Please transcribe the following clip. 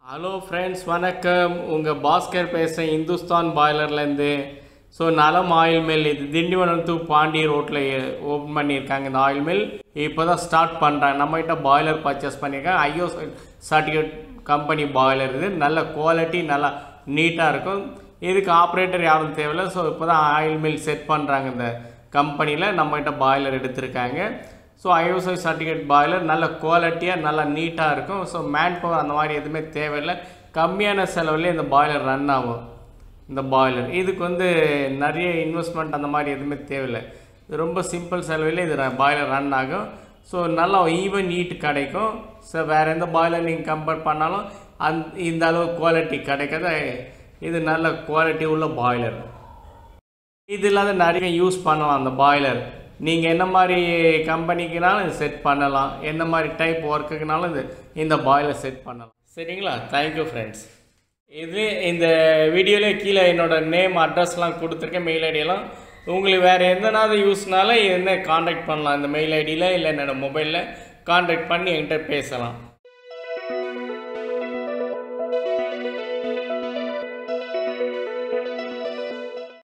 hello friends வணக்கம் உங்கள் பாஸ்கர் பேசுகிறேன் இந்துஸ்தான் பாய்லர்லேருந்து ஸோ நலம் ஆயில் மில் இது திண்டிவனம் டு பாண்டி ரோட்டில் ஓப்பன் பண்ணியிருக்காங்க இந்த ஆயில் மில் இப்போ தான் ஸ்டார்ட் பண்ணுறாங்க நம்மகிட்ட பாய்லர் பர்ச்சேஸ் பண்ணியிருக்காங்க ஐஓ சர்டிஃபிகேட் கம்பெனி பாய்லர் இது நல்ல குவாலிட்டி நல்லா நீட்டாக இருக்கும் இதுக்கு ஆப்ரேட்டர் யாரும் தேவையில்லை ஸோ இப்போ தான் ஆயில் மில் செட் பண்ணுறாங்க இந்த கம்பெனியில் நம்மகிட்ட பாய்லர் எடுத்திருக்காங்க ஸோ ஐஓஎஸ்ஐ சர்டிஃபிகேட் பாய்லர் நல்ல குவாலிட்டியாக நல்லா நீட்டாக இருக்கும் ஸோ மேன் பவர் அந்த மாதிரி எதுவுமே தேவையில்லை கம்மியான செலவுலேயே இந்த பாய்லர் ரன் ஆகும் இந்த பாய்லர் இதுக்கு வந்து நிறைய இன்வெஸ்ட்மெண்ட் அந்த மாதிரி எதுவுமே தேவையில்லை இது ரொம்ப சிம்பிள் செலவில் இது பாய்லர் ரன் ஆகும் ஸோ நல்லா ஈவன் ஹீட் கிடைக்கும் ஸோ வேறு எந்த பாய்லர் நீங்கள் கம்பேர் பண்ணாலும் அந் இந்த அளவு குவாலிட்டி கிடைக்காத இது நல்ல குவாலிட்டி உள்ள பாய்லர் இது இல்லாத நிறைய யூஸ் பண்ணலாம் அந்த பாய்லர் நீங்கள் என்ன மாதிரி கம்பெனிக்குனாலும் இது செட் பண்ணலாம் என்ன மாதிரி டைப் ஒர்க்குக்குனாலும் இது இந்த பாய்லர் செட் பண்ணலாம் சரிங்களா தேங்க்யூ ஃப்ரெண்ட்ஸ் இது இந்த வீடியோலே கீழே என்னோட நேம் அட்ரஸ்லாம் கொடுத்துருக்கேன் மெயில் ஐடியெல்லாம் உங்களுக்கு வேறு எந்தனாவது யூஸ்னாலும் என்ன காண்டாக்ட் பண்ணலாம் இந்த மெயில் ஐடியில் இல்லை என்னோடய மொபைலில் காண்டாக்ட் பண்ணி என்கிட்ட பேசலாம்